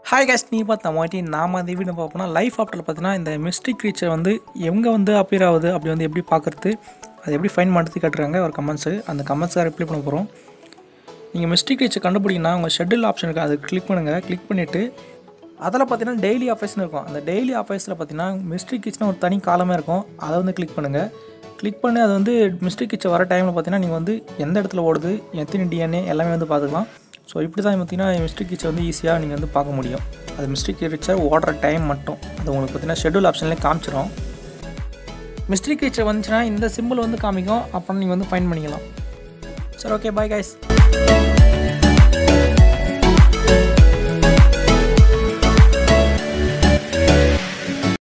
hi guys நீ பார்த்த மாட்டி நாம அந்த வீடியோ பார்ப்போம்னா லைஃப் ஆஃப்டரில் பார்த்தீங்கன்னா இந்த மிஸ்டிக் க்ரீச்சர் வந்து எங்கே வந்து அப்பியர் ஆகுது அப்படி வந்து எப்படி பார்க்குறது அது எப்படி ஃபைன் பண்ணுறது கேட்டுருக்காங்க ஒரு கமெண்ட்ஸு அந்த கமெண்ட்ஸை ரிப்ளை பண்ண போகிறோம் நீங்கள் மிஸ்டிக் க்ரீச்சர் கண்டுபிடிங்கன்னா உங்கள் ஷெட்யூல் ஆப்ஷன் இருக்குது அது கிளிக் பண்ணுங்கள் கிளிக் பண்ணிவிட்டு அதில் பார்த்தீங்கன்னா டெய்லி ஆஃபீஸ்னு இருக்கும் அந்த டெய்லி ஆஃபீஸில் பார்த்தீங்கன்னா மிஸ்டிக் கிச்சன் ஒரு தனி காலமே இருக்கும் அதை வந்து கிளிக் பண்ணுங்கள் கிளிக் பண்ணி அது வந்து மிஸ்டிக் கிச்சன் வர டைமில் பார்த்தீங்கன்னா நீங்கள் வந்து எந்த இடத்துல ஓடுது எத்தனை டிஎன்ஏ எல்லாமே வந்து பார்த்துக்கலாம் ஸோ இப்படி தான் பார்த்தீங்கன்னா மிஸ்டிக் கிச்சன் வந்து ஈஸியாக நீங்கள் வந்து பார்க்க முடியும் அது மிஸ்டிக் கிச்சர் ஓடுற டைம் மட்டும் அது உங்களுக்கு பார்த்தீங்கன்னா ஷெட்யூல் ஆப்ஷன்லேயே காமிச்சிடும் மிஸ்டிக் கிச்சர் வந்துச்சுன்னா இந்த சிம்பிள் வந்து காமிக்கும் அப்புறம் நீங்கள் வந்து ஃபைன் பண்ணிக்கலாம் சரி ஓகே பாய் கைஸ்